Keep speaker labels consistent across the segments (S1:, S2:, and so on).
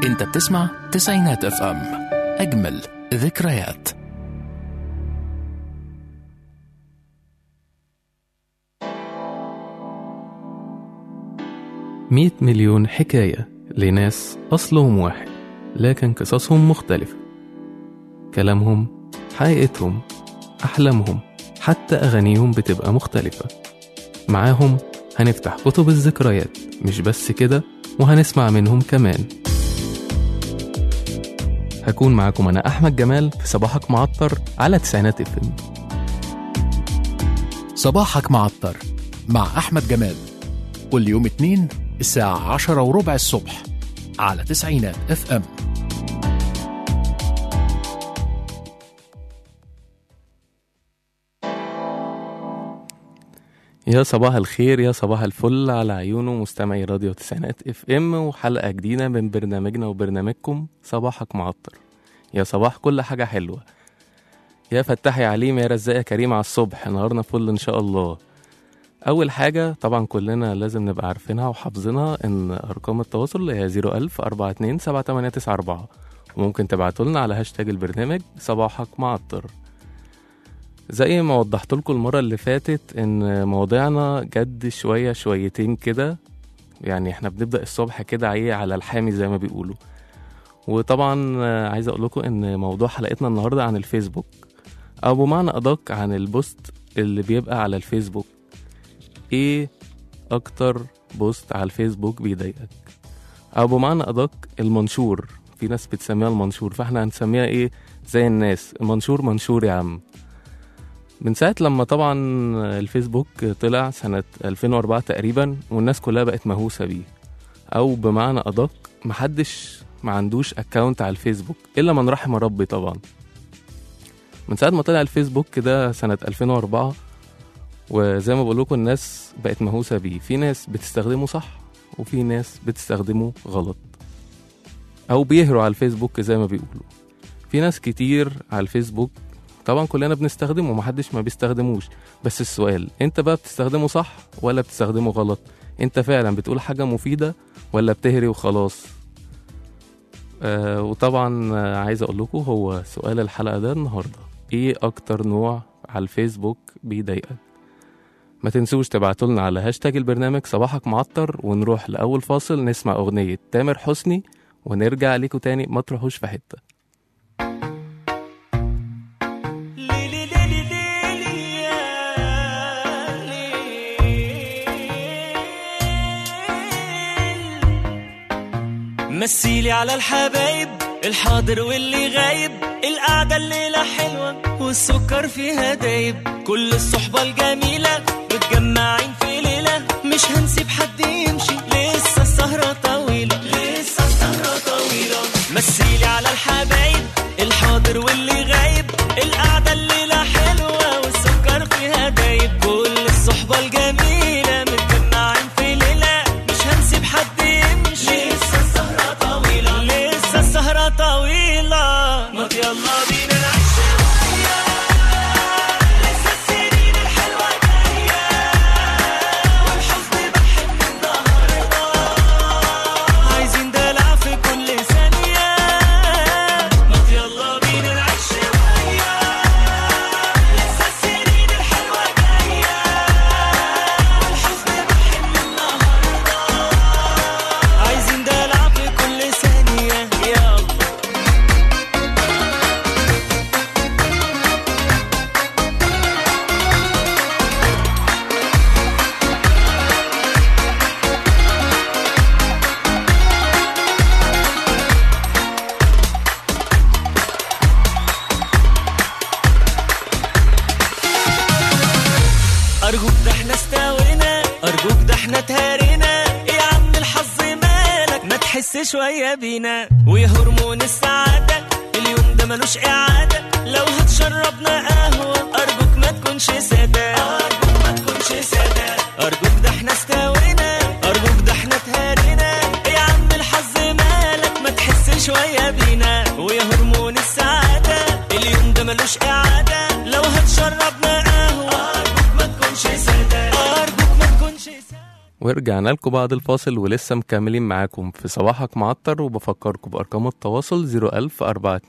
S1: انت بتسمع تسعينات اف ام اجمل ذكريات
S2: مئة مليون حكاية لناس أصلهم واحد لكن قصصهم مختلفة كلامهم حقيقتهم أحلامهم حتى أغانيهم بتبقى مختلفة معاهم هنفتح كتب الذكريات مش بس كده وهنسمع منهم كمان هكون معاكم أنا أحمد جمال في صباحك معطر على تسعينات افم
S1: صباحك معطر مع احمد جمال كل يوم اتنين الساعة عشرة وربع الصبح على تسعينات اف ام
S2: يا صباح الخير يا صباح الفل على عيونه مستمعي راديو تسعينات اف ام وحلقة جديدة من برنامجنا وبرنامجكم صباحك معطر يا صباح كل حاجة حلوة يا فتاح يا عليم يا رزاق يا كريم على الصبح نهارنا فل ان شاء الله أول حاجة طبعا كلنا لازم نبقى عارفينها وحافظينها إن أرقام التواصل اللي هي 01000 42 7894 وممكن تبعتوا لنا على هاشتاج البرنامج صباحك معطر زي ما وضحت لكم المرة اللي فاتت إن مواضيعنا جد شوية شويتين كده يعني احنا بنبدأ الصبح كده ايه على الحامي زي ما بيقولوا وطبعا آه، عايز اقول لكم ان موضوع حلقتنا النهارده عن الفيسبوك او بمعنى ادق عن البوست اللي بيبقى على الفيسبوك ايه اكتر بوست على الفيسبوك بيضايقك او بمعنى ادق المنشور في ناس بتسميها المنشور فاحنا هنسميها ايه زي الناس منشور منشور يا عم من ساعة لما طبعا الفيسبوك طلع سنة 2004 تقريبا والناس كلها بقت مهووسة بيه أو بمعنى أدق محدش ما عندوش أكاونت على الفيسبوك إلا من رحم ربي طبعا من ساعة ما طلع الفيسبوك ده سنة 2004 وزي ما بقول لكم الناس بقت مهووسة بيه في ناس بتستخدمه صح وفي ناس بتستخدمه غلط أو بيهروا على الفيسبوك زي ما بيقولوا في ناس كتير على الفيسبوك طبعا كلنا بنستخدمه ومحدش ما بيستخدموش بس السؤال انت بقى بتستخدمه صح ولا بتستخدمه غلط انت فعلا بتقول حاجة مفيدة ولا بتهري وخلاص آه وطبعا آه، عايز اقول لكم هو سؤال الحلقة ده النهاردة ايه اكتر نوع على الفيسبوك بيضايقك ما تنسوش تبعتوا لنا على هاشتاج البرنامج صباحك معطر ونروح لأول فاصل نسمع أغنية تامر حسني ونرجع ليكوا تاني ما تروحوش في حتة
S3: ليلي ليلي ليلي يا ليل مثيلي على الحبايب الحاضر واللي غايب القعدة الليلة حلوة والسكر فيها دايب كل الصحبة الجميلة متجمعين في ليلة مش هنسيب حد يمشي لسه السهرة طويلة لسه السهرة طويلة مثيلي على الحبايب الحاضر واللي غايب القعدة الليلة حلوة والسكر فيها دايب كل الصحبة الجميلة متجمعين في ليلة مش هنسيب حد يمشي لسه السهرة طويلة لسه السهرة طويلة ما يلا بينا نعيش شوية لسه السنين الحلوة جاية والحزن بحب النهاردة عايزين دلع في كل ثانية ما يلا بينا نعيش شوية لسه السنين الحلوة جاية والحزن بحب النهاردة عايزين دلع في كل ثانية يلا أرجوك ده احنا استوينا أرجوك ده احنا تهرينا إيه يا عم الحظ مالك ما تحس شوية بينا ويا هرمون السعادة اليوم ده ملوش إعادة لو هتشربنا قهوة أرجوك ما تكونش سادة أرجوك ما تكونش سادة أرجوك ده احنا استوينا أرجوك ده احنا تهرينا إيه يا عم الحظ مالك ما تحس شوية بينا ويا هرمون السعادة اليوم ده ملوش إعادة لو هتشربنا قهوة أرجوك ما تكونش سادة أرجوك ما تكونش سادة
S2: ورجعنا لكم بعد الفاصل ولسه مكملين معاكم في صباحك معطر وبفكركم بأرقام التواصل 01000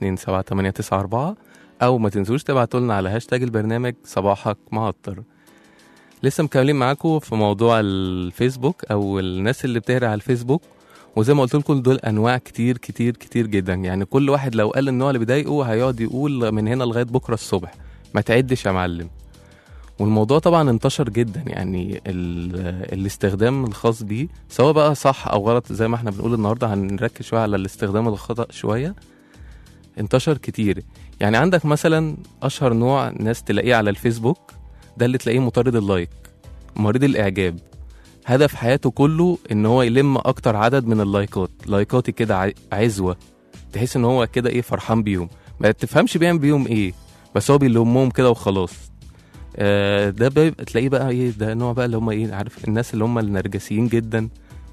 S2: 427 أو ما تنسوش تبعتوا لنا على هاشتاج البرنامج صباحك معطر لسه مكملين معاكم في موضوع الفيسبوك أو الناس اللي بتهري على الفيسبوك وزي ما قلت لكم دول انواع كتير كتير كتير جدا يعني كل واحد لو قال النوع اللي بيضايقه هيقعد يقول من هنا لغايه بكره الصبح ما تعدش يا معلم والموضوع طبعا انتشر جدا يعني ال- الاستخدام الخاص بيه سواء بقى صح او غلط زي ما احنا بنقول النهارده هنركز شويه على الاستخدام الخطا شويه انتشر كتير يعني عندك مثلا اشهر نوع ناس تلاقيه على الفيسبوك ده اللي تلاقيه مطارد اللايك مريض الاعجاب هدف حياته كله ان هو يلم اكتر عدد من اللايكات لايكاتي كده ع- عزوه تحس ان هو كده ايه فرحان بيهم ما تفهمش بيعمل بيهم ايه بس هو بيلمهم كده وخلاص آه، ده بيبقى تلاقيه بقى ايه ده نوع بقى اللي هم ايه عارف الناس اللي هم النرجسيين جدا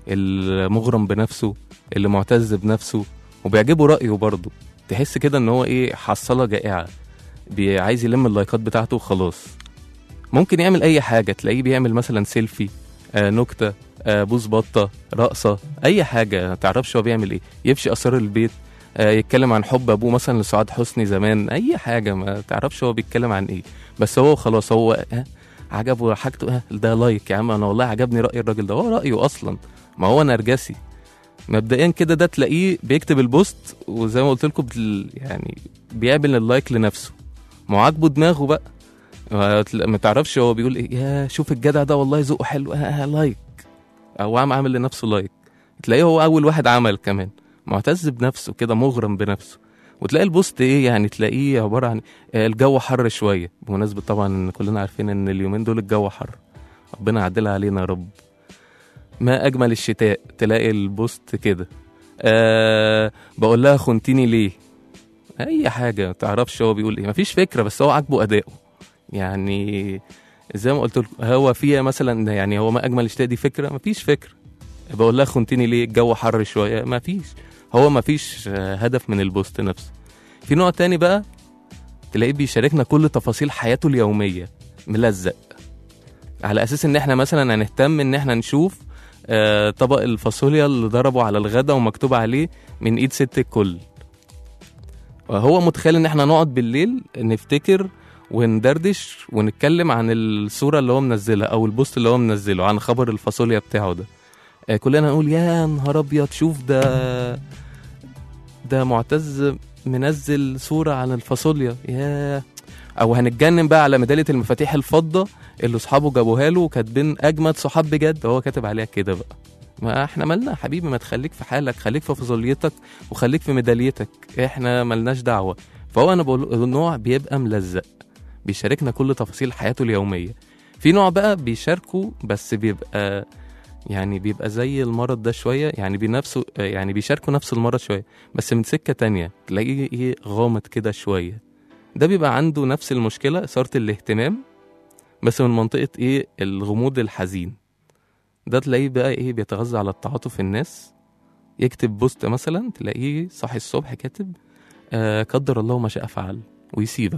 S2: المغرم بنفسه اللي معتز بنفسه وبيعجبه رأيه برضه تحس كده ان هو ايه حصلة جائعة بي- عايز يلم اللايكات بتاعته وخلاص ممكن يعمل اي حاجة تلاقيه بيعمل مثلا سيلفي آه نكتة آه بوز بطة رقصة اي حاجة ما تعرفش هو بيعمل ايه يفشي اسرار البيت آه يتكلم عن حب ابوه مثلا لسعاد حسني زمان اي حاجة ما تعرفش هو بيتكلم عن ايه بس هو خلاص هو آه عجبه حاجته آه ده لايك يا عم انا والله عجبني رأي الراجل ده هو رأيه اصلا ما هو نرجسي مبدئيا كده ده تلاقيه بيكتب البوست وزي ما قلت لكم بال- يعني بيعمل اللايك لنفسه ما هو عاجبه دماغه بقى ما تل- ما تعرفش هو بيقول ايه يا شوف الجدع ده والله ذوقه حلو آه آه لايك او عم عامل لنفسه لايك تلاقيه هو اول واحد عمل كمان معتز بنفسه كده مغرم بنفسه وتلاقي البوست ايه يعني تلاقيه عباره عن آه، الجو حر شويه بمناسبه طبعا ان كلنا عارفين ان اليومين دول الجو حر ربنا يعدلها علينا يا رب ما اجمل الشتاء تلاقي البوست كده أه بقول لها خنتيني ليه اي حاجه ما تعرفش هو بيقول ايه مفيش فكره بس هو عاجبه اداؤه يعني زي ما قلت لكم هو فيها مثلا يعني هو ما اجمل الشتاء دي فكره مفيش فكره بقول لها خنتيني ليه الجو حر شويه مفيش هو مفيش آه، هدف من البوست نفسه في نوع تاني بقى تلاقيه بيشاركنا كل تفاصيل حياته اليوميه ملزق على اساس ان احنا مثلا هنهتم ان احنا نشوف آه، طبق الفاصوليا اللي ضربه على الغدا ومكتوب عليه من ايد ست الكل هو متخيل ان احنا نقعد بالليل نفتكر وندردش ونتكلم عن الصوره اللي هو منزلها او البوست اللي هو منزله عن خبر الفاصوليا بتاعه ده آه، كلنا نقول يا نهار ابيض شوف ده ده معتز منزل صوره عن الفاصوليا يا او هنتجنن بقى على ميداليه المفاتيح الفضه اللي اصحابه جابوها له وكاتبين اجمد صحاب بجد هو كاتب عليها كده بقى ما احنا مالنا يا حبيبي ما تخليك في حالك خليك في فاصوليتك وخليك في ميداليتك احنا ملناش دعوه فهو انا بقول النوع بيبقى ملزق بيشاركنا كل تفاصيل حياته اليوميه في نوع بقى بيشاركه بس بيبقى يعني بيبقى زي المرض ده شويه يعني بنفسه يعني بيشاركوا نفس المرض شويه بس من سكه تانية تلاقيه ايه غامض كده شويه ده بيبقى عنده نفس المشكله اثاره الاهتمام بس من منطقه ايه الغموض الحزين ده تلاقيه بقى ايه بيتغذى على التعاطف الناس يكتب بوست مثلا تلاقيه صاحي الصبح كاتب آه قدر الله ما شاء فعل ويسيبك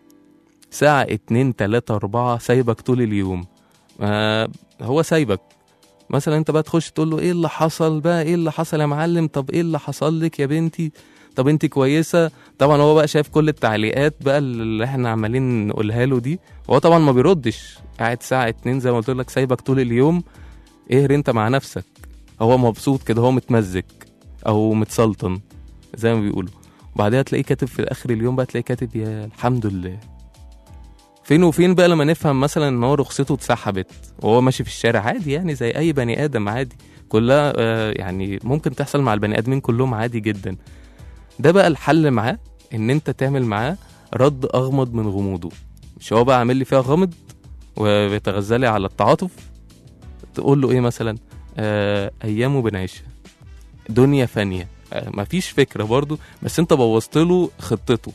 S2: ساعة اتنين تلاتة أربعة سايبك طول اليوم آه هو سايبك مثلا انت بقى تخش تقول له ايه اللي حصل بقى ايه اللي حصل يا معلم طب ايه اللي حصل لك يا بنتي طب انت كويسه طبعا هو بقى شايف كل التعليقات بقى اللي احنا عمالين نقولها له دي وهو طبعا ما بيردش قاعد ساعه اتنين زي ما قلت لك سايبك طول اليوم اهري انت مع نفسك هو مبسوط كده هو متمزج او متسلطن زي ما بيقولوا وبعدها تلاقيه كاتب في اخر اليوم بقى تلاقيه كاتب يا الحمد لله فين وفين بقى لما نفهم مثلا ان هو رخصته اتسحبت وهو ماشي في الشارع عادي يعني زي اي بني ادم عادي كلها آه، يعني ممكن تحصل مع البني ادمين كلهم عادي جدا ده بقى الحل معاه ان انت تعمل معاه رد اغمض من غموضه مش هو بقى عامل لي فيها غامض وبيتغذى لي على التعاطف تقول له ايه مثلا آه ايامه بنعيشها دنيا فانيه آه مفيش فكره برضو بس انت بوظت له خطته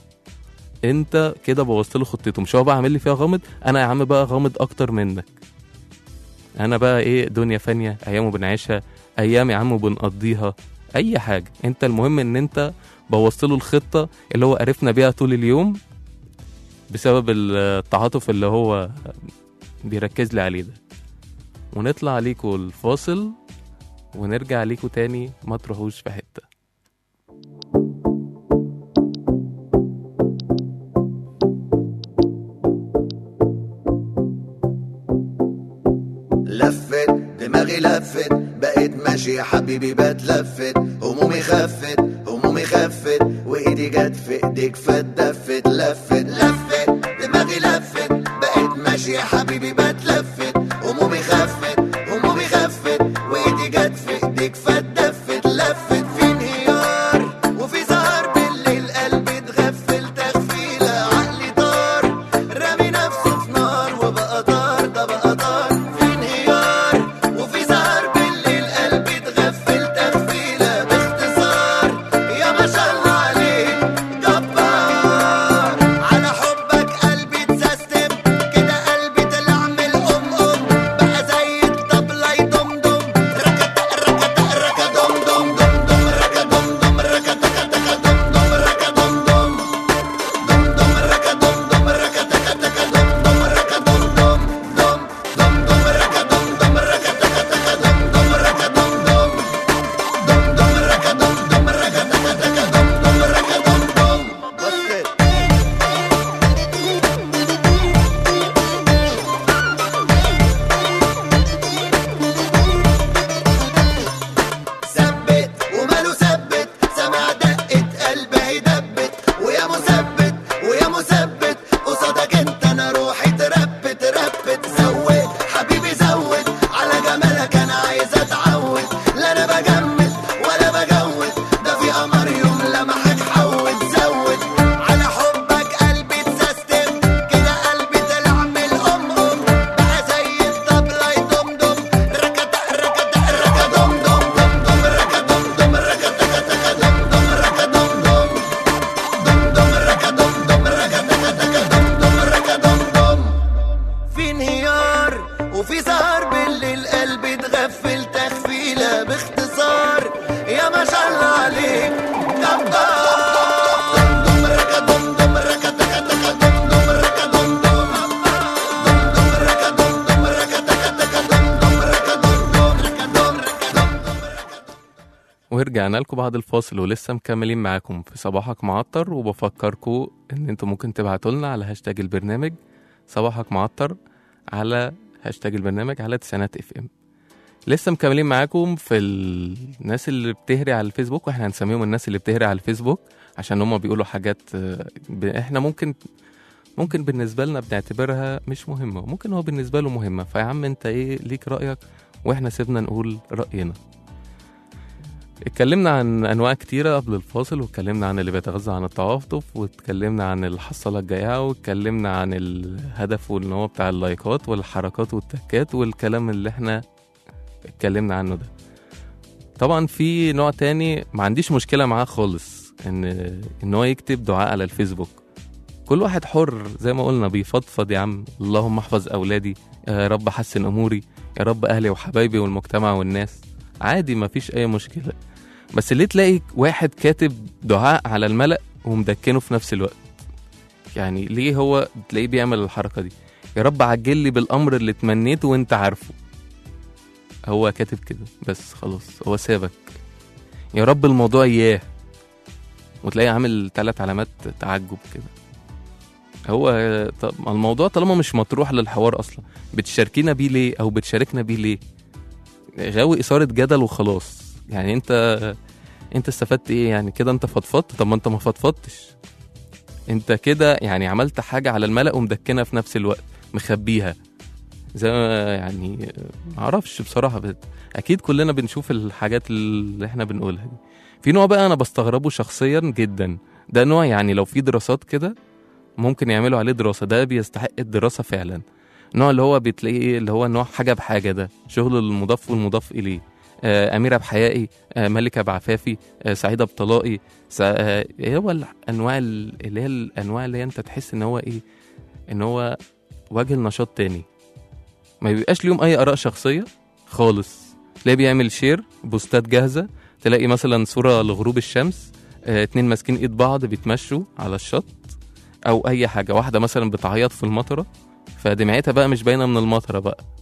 S2: انت كده بوظت له خطته مش هو بقى عامل لي فيها غامض انا يا عم بقى غامض اكتر منك انا بقى ايه دنيا فانيه ايام بنعيشها ايام يا عم بنقضيها اي حاجه انت المهم ان انت بوظت له الخطه اللي هو عرفنا بيها طول اليوم بسبب التعاطف اللي هو بيركز لي عليه ده ونطلع ليكوا الفاصل ونرجع ليكوا تاني ما تروحوش في حتة
S4: لفت دماغي لفت بقيت ماشي يا حبيبي بتلفت همومي خفت همومي خفت وايدي جت في ايديك فاتدفت لفت لفت دماغي لفت بقيت ماشي يا حبيبي بتلفت همومي خفت همومي خفت وايدي جت في ايديك فاتدفت لفت في انهيار وفي سهر بالليل قلبي اتغفل تغفيله عقلي طار رامي نفسه في نار وبقى طار ده بقى طار في انهيار وفي سهر بالليل قلبي اتغفل تغفيله باختصار يا ما شاء الله عليك جبار على حبك قلبي اتسيستم كده قلبي طلع من الام ام بقى زي الطبله يدمدم ركت ركت ركت دم دم دم دم ركت دم دم ركت تك تك دم دم ركت دم دم دم دم ركت دم دم ركت تك تك دم دم ركت دم دم دم دم دم ركت دم دم ركت تك تك دم دم ركت دم دم دم دم ركت دم دم ركت تك تك دم دم ركت دم دم بصت ثبت وماله ثبت سمع دقة قلبي دبت ويا مثبت ويا مثبت قصادك انت انا روحي تربت ربت زود حبيبي زود على جمالك انا عايز اتعود لا انا بجمد ولا بجود ده في قمر يوم لمحك حود زود على حبك قلبي اتسيستم كده قلبي طلع من الام ام بقى زي الطبله يدمدم ركت ركت ركت دم دم دم دم ركت دم دم ركت تك تك دم دم ركت دم دم دم دم ركت دم دم ركت تك تك دم دم ركت دم دم في انهيار وفي سهر بالليل قلبي اتغفل تغفيله باختصار يا ما شاء الله عليك جبار دم دم ركت دم دم ركت تك تك دم دم ركت دم دم دم دم ركت دم دم ركت تك تك دم دم ركت دم دم ركت دم ركت دم
S2: ورجعنا لكم بعد الفاصل ولسه مكملين معاكم في صباحك معطر وبفكركم ان انتوا ممكن تبعتوا لنا على هاشتاج البرنامج صباحك معطر على هاشتاج البرنامج على تسعينات اف ام لسه مكملين معاكم في الناس اللي بتهري على الفيسبوك واحنا هنسميهم الناس اللي بتهري على الفيسبوك عشان هم بيقولوا حاجات آه، ب- احنا ممكن ممكن بالنسبه لنا بنعتبرها مش مهمه ممكن هو بالنسبه له مهمه فيا عم انت ايه ليك رايك واحنا سيبنا نقول راينا اتكلمنا عن انواع كتيره قبل الفاصل واتكلمنا عن اللي بيتغذى عن التعاطف واتكلمنا عن الحصاله الجائعه واتكلمنا عن الهدف واللي هو بتاع اللايكات والحركات والتكات والكلام اللي احنا اتكلمنا عنه ده طبعا في نوع تاني ما عنديش مشكله معاه خالص ان ان هو يكتب دعاء على الفيسبوك كل واحد حر زي ما قلنا بيفضفض يا عم اللهم احفظ اولادي يا رب حسن اموري يا رب اهلي وحبايبي والمجتمع والناس عادي ما فيش اي مشكله بس ليه تلاقي واحد كاتب دعاء على الملأ ومدكنه في نفس الوقت يعني ليه هو تلاقيه بيعمل الحركة دي يا رب عجل لي بالأمر اللي تمنيته وانت عارفه هو كاتب كده بس خلاص هو سابك يا رب الموضوع اياه وتلاقيه عامل ثلاث علامات تعجب كده هو طب ما الموضوع طالما مش مطروح للحوار اصلا بتشاركينا بيه ليه او بتشاركنا بيه ليه غاوي اثاره جدل وخلاص يعني انت انت استفدت ايه يعني كده انت فضفضت طب ما انت ما فضفضتش انت كده يعني عملت حاجه على الملأ ومدكنها في نفس الوقت مخبيها زي ما يعني معرفش بصراحه بت... اكيد كلنا بنشوف الحاجات اللي احنا بنقولها دي في نوع بقى انا بستغربه شخصيا جدا ده نوع يعني لو في دراسات كده ممكن يعملوا عليه دراسه ده بيستحق الدراسه فعلا النوع اللي هو بتلاقيه اللي هو نوع حاجه بحاجه ده شغل المضاف والمضاف اليه آه، أميرة بحيائي آه، ملكة بعفافي آه، سعيدة بطلائي سع... آه، إيه هو الأنواع ال- اللي هي الأنواع اللي هي أنت تحس إن هو إيه إن هو وجه النشاط تاني ما بيبقاش ليهم أي آراء شخصية خالص تلاقيه بيعمل شير بوستات جاهزة تلاقي مثلا صورة لغروب الشمس آه، اتنين ماسكين ايد بعض بيتمشوا على الشط او اي حاجة واحدة مثلا بتعيط في المطرة فدمعتها بقى مش باينة من المطرة بقى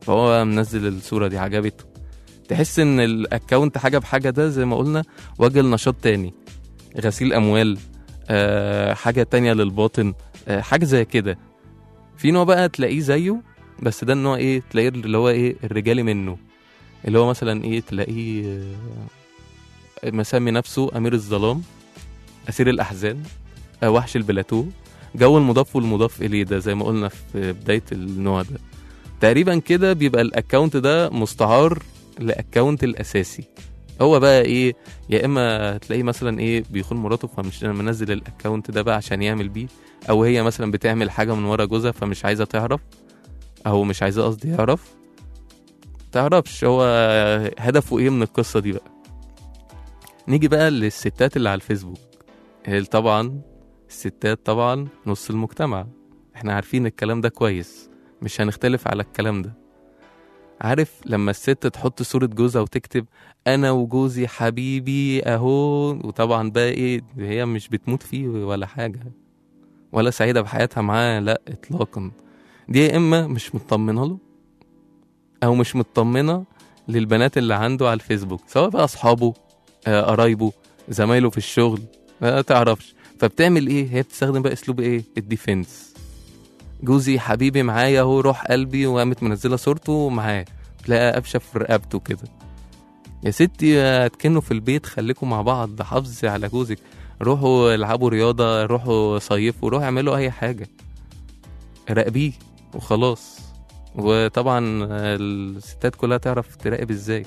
S2: فهو منزل الصورة دي عجبته تحس ان الاكونت حاجة بحاجة ده زي ما قلنا وجه لنشاط تاني غسيل اموال آه حاجة تانية للباطن آه حاجة زي كده في نوع بقى تلاقيه زيه بس ده النوع ايه تلاقيه اللي هو ايه الرجالي منه اللي هو مثلا ايه تلاقيه آه، مسمي نفسه امير الظلام اسير الاحزان آه، وحش البلاتو جو المضاف والمضاف اليه ده زي ما قلنا في بدايه النوع ده تقريبا كده بيبقى الاكونت ده مستعار لاكونت الاساسي هو بقى ايه يا اما تلاقيه مثلا ايه بيخون مراته فمش منزل الاكونت ده بقى عشان يعمل بيه او هي مثلا بتعمل حاجه من ورا جوزها فمش عايزه تعرف او مش عايزه قصدي يعرف تعرفش هو هدفه ايه من القصه دي بقى نيجي بقى للستات اللي على الفيسبوك هي طبعا الستات طبعا نص المجتمع احنا عارفين الكلام ده كويس مش هنختلف على الكلام ده عارف لما الست تحط صورة جوزها وتكتب أنا وجوزي حبيبي أهو وطبعا بقى إيه هي مش بتموت فيه ولا حاجة ولا سعيدة بحياتها معاه لا إطلاقا دي يا إما مش مطمنة له أو مش مطمنة للبنات اللي عنده على الفيسبوك سواء بقى أصحابه آه، قرايبه زمايله في الشغل ما تعرفش فبتعمل ايه هي بتستخدم بقى اسلوب ايه الديفنس جوزي حبيبي معايا اهو روح قلبي وقامت منزله صورته معاه تلاقيها قابشه في رقبته كده يا ستي هتكنوا في البيت خليكم مع بعض حافظي على جوزك روحوا العبوا رياضه روحوا صيفوا روحوا اعملوا اي حاجه راقبيه وخلاص وطبعا الستات كلها تعرف تراقب ازاي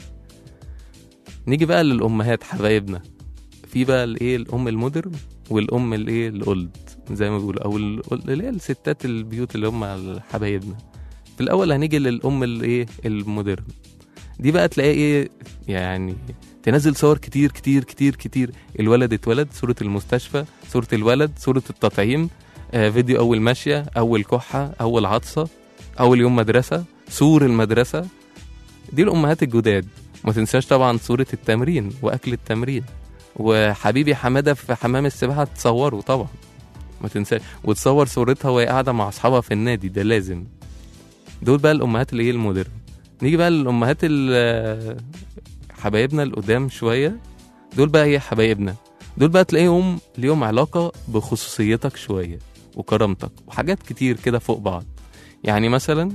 S2: نيجي بقى للامهات حبايبنا في بقى الايه الام المودرن والام الايه الاولد زي ما بيقولوا او ال- اللي هي الستات البيوت اللي هم حبايبنا في الاول هنيجي للام الايه المودرن دي بقى تلاقي ايه يعني تنزل صور كتير كتير كتير كتير الولد اتولد صورة المستشفى صورة الولد صورة التطعيم آه فيديو أول ماشية أول كحة أول عطسة أول يوم مدرسة سور المدرسة دي الأمهات الجداد ما تنساش طبعا صورة التمرين وأكل التمرين وحبيبي حمادة في حمام السباحة تصوره طبعا ما تنساش وتصور صورتها وهي قاعدة مع أصحابها في النادي ده لازم دول بقى الأمهات اللي هي المودرن نيجي بقى للأمهات ال- حبايبنا القدام شوية دول بقى هي حبايبنا دول بقى تلاقيهم ليهم علاقة بخصوصيتك شوية وكرامتك وحاجات كتير كده فوق بعض يعني مثلا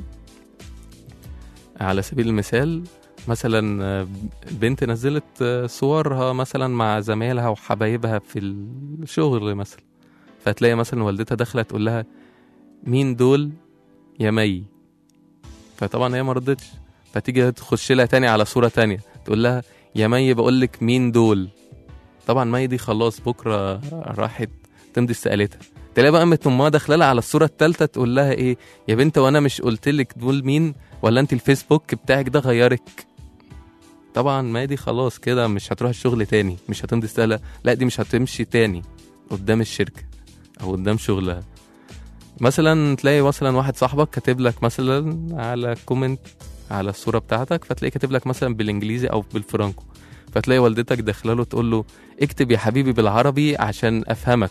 S2: على سبيل المثال مثلا آه، بنت نزلت آه، صورها مثلا مع زمايلها وحبايبها في الشغل مثلا فتلاقي مثلا والدتها داخله تقول لها مين دول يا مي فطبعا هي ما ردتش فتيجي تخش لها تاني على صوره تانية تقول لها يا مي بقول لك مين دول طبعا مي دي خلاص بكره راحت تمضي استقالتها تلاقي بقى قامت امها داخله لها على الصوره الثالثه تقول لها ايه يا بنت وانا مش قلت لك دول مين ولا انت الفيسبوك بتاعك ده غيرك طبعا ما دي خلاص كده مش هتروح الشغل تاني مش هتمضي استقاله لا دي مش هتمشي تاني قدام الشركه او قدام شغلها مثلا تلاقي مثلا واحد صاحبك كاتب لك مثلا على كومنت على الصوره بتاعتك فتلاقيه كاتب لك مثلا بالانجليزي او بالفرنكو فتلاقي والدتك داخله له تقول له اكتب يا حبيبي بالعربي عشان افهمك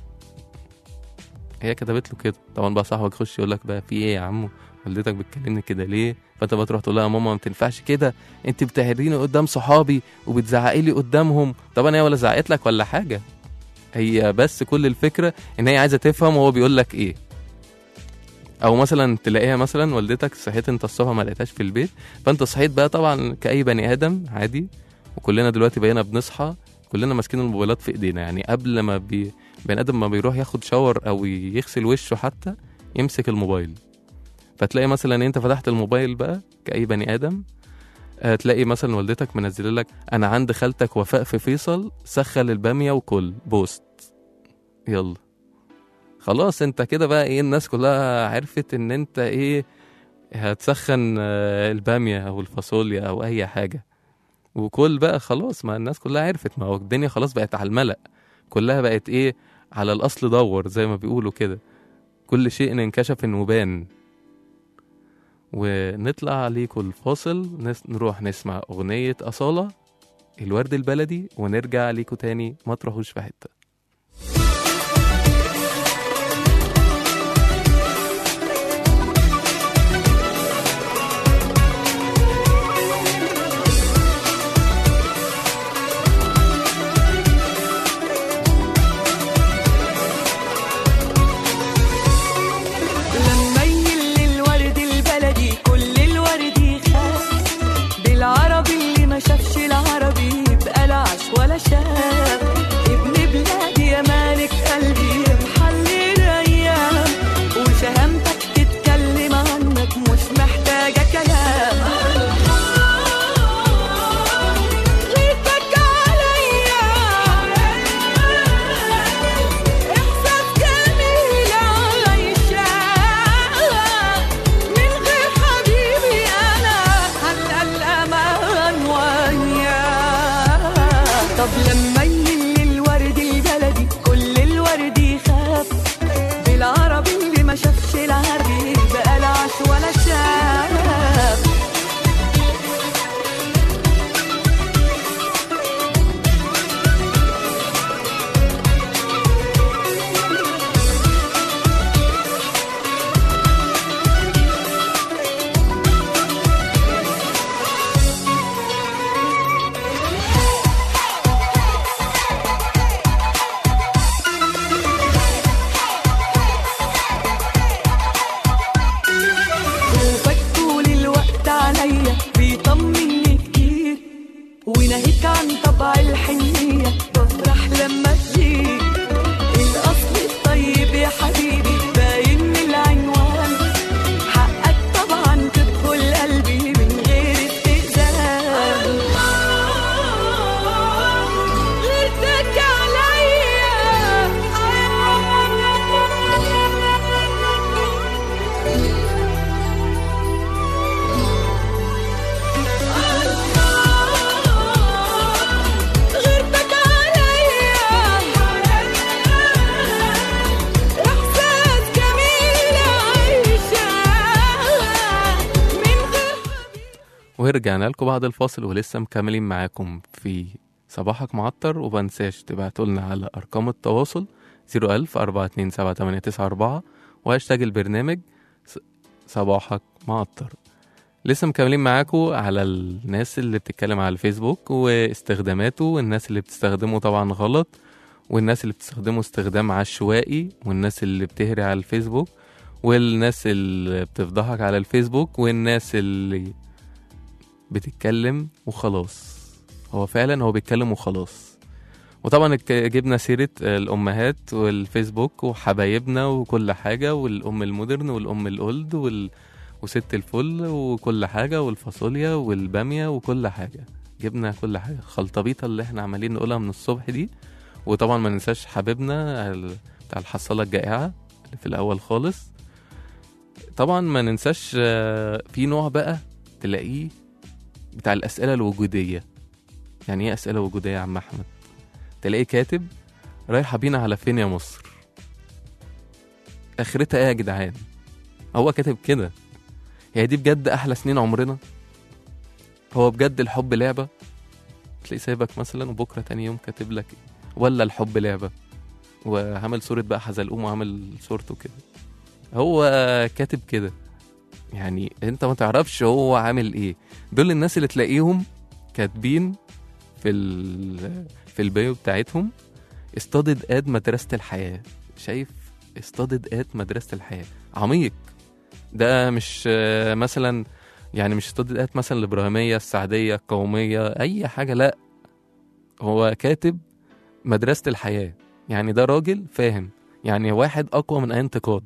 S2: هي كتبت له كده طبعا بقى صاحبك يخش يقول لك بقى في ايه يا عمو والدتك بتكلمني كده ليه فانت بقى تروح تقول لها يا ماما ما تنفعش كده انت بتهريني قدام صحابي وبتزعقي لي قدامهم طبعا هي ولا زعقت لك ولا حاجه هي بس كل الفكره ان هي عايزه تفهم وهو بيقول لك ايه او مثلا تلاقيها مثلا والدتك صحيت انت الصبح ما لقيتهاش في البيت فانت صحيت بقى طبعا كاي بني ادم عادي وكلنا دلوقتي بقينا بنصحى كلنا ماسكين الموبايلات في ايدينا يعني قبل ما بي... بني ادم ما بيروح ياخد شاور او يغسل وشه حتى يمسك الموبايل فتلاقي مثلا انت فتحت الموبايل بقى كاي بني ادم آه، تلاقي مثلا والدتك منزله لك انا عند خالتك وفاء في فيصل سخن الباميه وكل بوست يلا خلاص انت كده بقى ايه الناس كلها عرفت ان انت ايه هتسخن آه، الباميه او الفاصوليا او اي حاجه وكل بقى خلاص ما الناس كلها عرفت ما هو الدنيا خلاص بقت على الملأ كلها بقت ايه على الاصل دور زي ما بيقولوا كده كل شيء انكشف انه بان ونطلع عليكم الفاصل نس... نروح نسمع أغنية أصالة الورد البلدي ونرجع ليكم تاني ما تروحوش في حتة
S5: شاب ابن بلادي يا مالك قلبي يا محلي الايام وشهامتك تتكلم عنك مش محتاجه كلام غيرتك عليا احساس جميل عايشه من غير حبيبي انا هلقى الامان وياه طب لما يلي الورد البلدي كل الورد يخاف بالعربي اللي ما شافش العربي بقى لا عاش ولا شاف خوفك طول الوقت عليا بيطمني كتير وناهيك عن طبع الحنية بفرح لما تجيك الأصل الطيب يا حبيبي باين من العنوان حقك طبعا تدخل قلبي من غير استئذان غيرتك غيرتك عليا إحساس جميل عايشة من غير
S2: ورجعنا لكم بعد الفاصل ولسه مكملين معاكم في صباحك معطر ومنساش تبعتوا لنا على أرقام التواصل 01000 427 وهاشتاج البرنامج ص- صباحك معطر لسه مكملين معاكم على الناس اللي بتتكلم على الفيسبوك واستخداماته والناس اللي بتستخدمه طبعا غلط والناس اللي بتستخدمه استخدام عشوائي والناس اللي بتهري على الفيسبوك والناس اللي بتفضحك على الفيسبوك والناس اللي بتتكلم وخلاص هو فعلا هو بيتكلم وخلاص وطبعا اتك- جبنا سيرة الأمهات والفيسبوك وحبايبنا وكل حاجة والأم المودرن والأم الأولد وال... وست الفل وكل حاجة والفاصوليا والبامية وكل حاجة جبنا كل حاجة خلطبيطة اللي احنا عمالين نقولها من الصبح دي وطبعا ما ننساش حبيبنا ال- بتاع الحصالة الجائعة اللي في الأول خالص طبعا ما ننساش آه، في نوع بقى تلاقيه بتاع الأسئلة الوجودية يعني ايه أسئلة وجودية يا عم أحمد تلاقيه كاتب رايحة بينا على فين يا مصر آخرتها ايه يا جدعان هو كاتب كده هي دي بجد أحلى سنين عمرنا هو بجد الحب لعبة تلاقيه سايبك مثلا وبكرة تاني يوم كاتب لك ولا الحب لعبة وعمل صورة بقى حزلقوم وعمل صورته كده هو كاتب كده يعني انت ما تعرفش هو عامل ايه دول الناس اللي تلاقيهم كاتبين في ال في البايو بتاعتهم استادد اد مدرسة الحياة شايف استادد اد مدرسة الحياة عميق ده مش آه، مثلا يعني مش استادد اد مثلا الإبراهيمية السعدية القومية أي حاجة لا هو كاتب مدرسة الحياة يعني ده راجل فاهم يعني واحد أقوى من أي انتقاد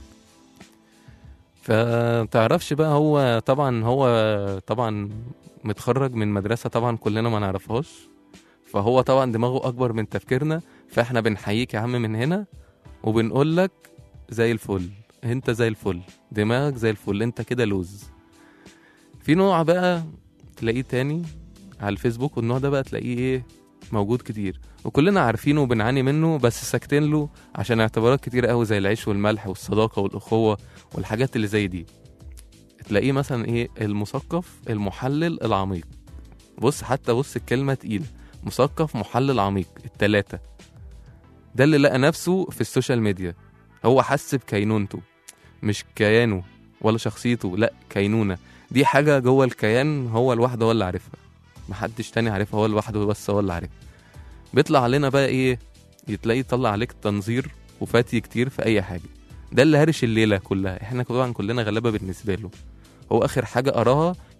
S2: فتعرفش بقى هو طبعا هو طبعا متخرج من مدرسة طبعا كلنا ما نعرفهاش فهو طبعا دماغه أكبر من تفكيرنا فاحنا بنحييك يا عم من هنا وبنقول لك زي الفل انت زي الفل دماغك زي الفل انت كده لوز في نوع بقى تلاقيه تاني على الفيسبوك والنوع ده بقى تلاقيه ايه موجود كتير وكلنا عارفينه وبنعاني منه بس ساكتين له عشان اعتبارات كتير قوي زي العيش والملح والصداقة والأخوة والحاجات اللي زي دي تلاقيه مثلا ايه المثقف المحلل العميق بص حتى بص الكلمة تقيلة مثقف محلل عميق التلاتة ده اللي لقى نفسه في السوشيال ميديا هو حس بكينونته مش كيانه ولا شخصيته لا كينونة دي حاجة جوه الكيان هو لوحده هو اللي عارفها محدش تاني عارفها هو لوحده بس هو اللي عارفها بيطلع علينا بقى ايه يتلاقي يطلع عليك تنظير وفاتي كتير في اي حاجة ده اللي هرش الليلة كلها احنا طبعا كلنا غلابة بالنسبة له هو اخر حاجة قراها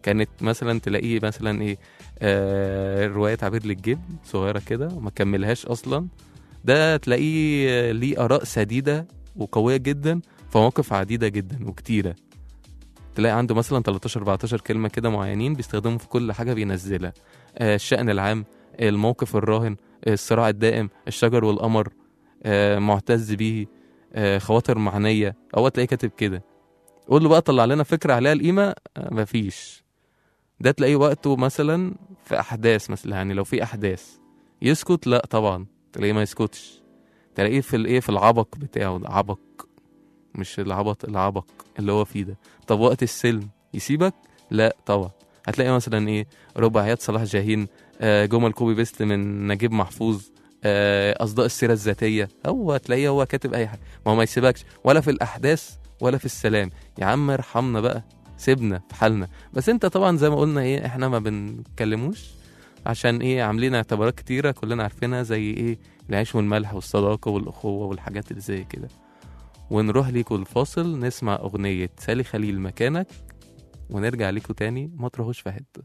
S2: كانت مثلا تلاقيه مثلا ايه آه روايه تعبير للجيب صغيره كده وما كملهاش اصلا ده تلاقيه آه، ليه اراء سديده وقويه جدا في مواقف عديده جدا وكتيره تلاقي عنده مثلا 13 14 كلمه كده معينين بيستخدمهم في كل حاجه بينزلها آه الشأن العام الموقف الراهن الصراع الدائم الشجر والقمر آه معتز به آه خواطر معنيه هو تلاقيه كاتب كده قول له بقى طلع لنا فكره عليها القيمه آه مفيش ده تلاقيه وقته مثلا في احداث مثلا يعني لو في احداث يسكت لا طبعا تلاقيه ما يسكتش تلاقيه في الايه في العبق بتاعه ده عبق مش العبط العبق اللي هو فيه ده طب وقت السلم يسيبك لا طبعا هتلاقي مثلا ايه رباعيات صلاح جاهين آه، جمل كوبي بيست من نجيب محفوظ آه، اصداء السيره الذاتيه هو تلاقيه هو كاتب اي حاجه ما هو ما يسيبكش ولا في الاحداث ولا في السلام يا عم ارحمنا بقى سيبنا في حالنا بس انت طبعا زي ما قلنا ايه احنا ما بنكلموش عشان ايه عاملين اعتبارات كتيره كلنا عارفينها زي ايه العيش والملح والصداقه والاخوه والحاجات اللي زي كده ونروح ليكوا الفاصل نسمع اغنيه سالي خليل مكانك ونرجع ليكوا تاني ما تروحوش في حته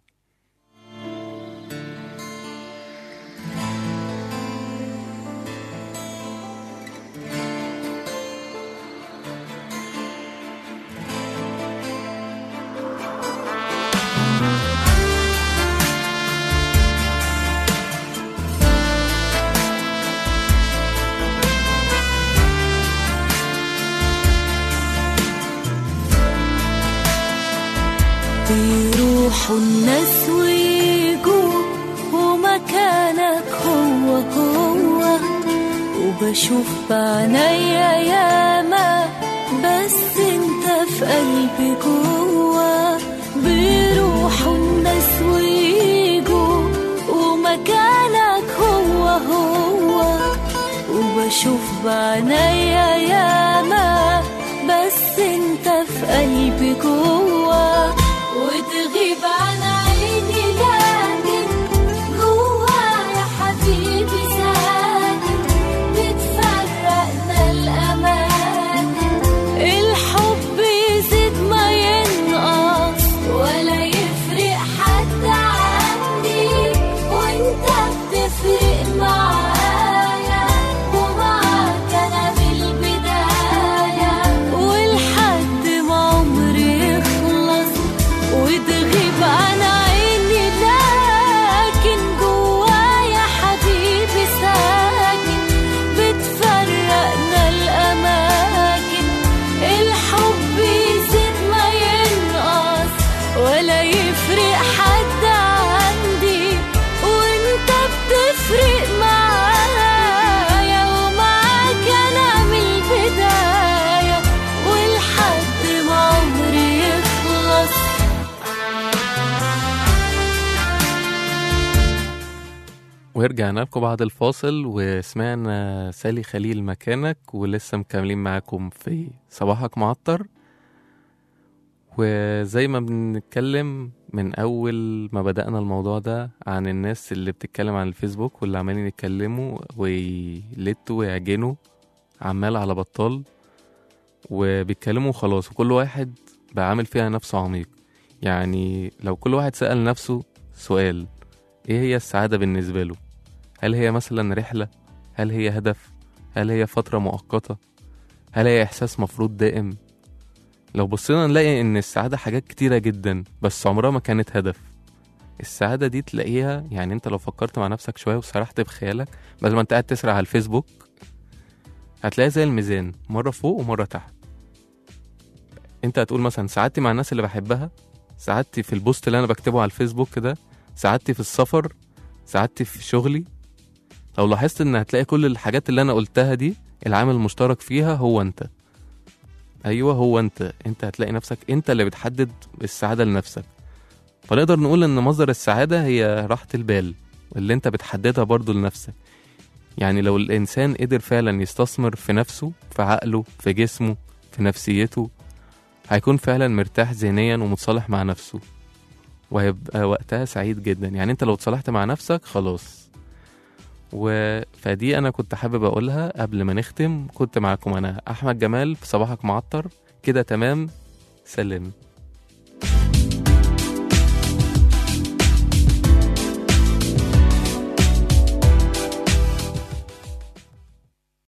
S6: بيروحوا الناس ويجوا ومكانك هو هو وبشوف بعينيا ياما بس انت في قلبي جوا بيروحوا الناس ويجوا ومكانك هو هو وبشوف بعينيا ياما بس انت في قلبي جوا وتغيب عن عيني لكن جوايا حبيبي ساكن بتفرقنا الأماكن الحب يزيد ما ينقص ولا يفرق حد عني وانت بتفرق معايا ومعاك انا بالبداية والحد ما عمري يخلص وتغيب عن عيني لكن جوايا حبيبي ساكن بتفرقنا الأماكن الحب يزيد ما ينقص ولا يفرق حد عندي وانت بتفرق معايا ومعاك انا من البداية والحد ما عمري يخلص
S2: ورجعنا لكم بعد الفاصل وسمعنا سالي خليل مكانك ولسه مكملين معاكم في صباحك معطر وزي ما بنتكلم من أول ما بدأنا الموضوع ده عن الناس اللي بتتكلم عن الفيسبوك واللي عمالين يتكلموا ويلتوا ويعجنوا عمال على بطال وبيتكلموا خلاص وكل واحد بقى عامل فيها نفسه عميق يعني لو كل واحد سأل نفسه سؤال ايه هي السعادة بالنسبة له هل هي مثلا رحلة هل هي هدف هل هي فترة مؤقتة هل هي إحساس مفروض دائم لو بصينا نلاقي إن السعادة حاجات كتيرة جدا بس عمرها ما كانت هدف السعادة دي تلاقيها يعني انت لو فكرت مع نفسك شوية وسرحت بخيالك بدل ما انت قاعد تسرح على الفيسبوك هتلاقي زي الميزان مرة فوق ومرة تحت انت هتقول مثلا سعادتي مع الناس اللي بحبها سعادتي في البوست اللي انا بكتبه على الفيسبوك ده سعادتي في السفر سعادتي في شغلي لو لاحظت ان هتلاقي كل الحاجات اللي انا قلتها دي العامل المشترك فيها هو انت ايوه هو انت انت هتلاقي نفسك انت اللي بتحدد السعاده لنفسك فنقدر نقول ان مصدر السعاده هي راحه البال اللي انت بتحددها برضو لنفسك يعني لو الانسان قدر فعلا يستثمر في نفسه في عقله في جسمه في نفسيته هيكون فعلا مرتاح ذهنيا ومتصالح مع نفسه وهيبقى وقتها سعيد جدا يعني انت لو اتصالحت مع نفسك خلاص و... فدي انا كنت حابب اقولها قبل ما نختم كنت معاكم انا احمد جمال في صباحك معطر كده تمام سلم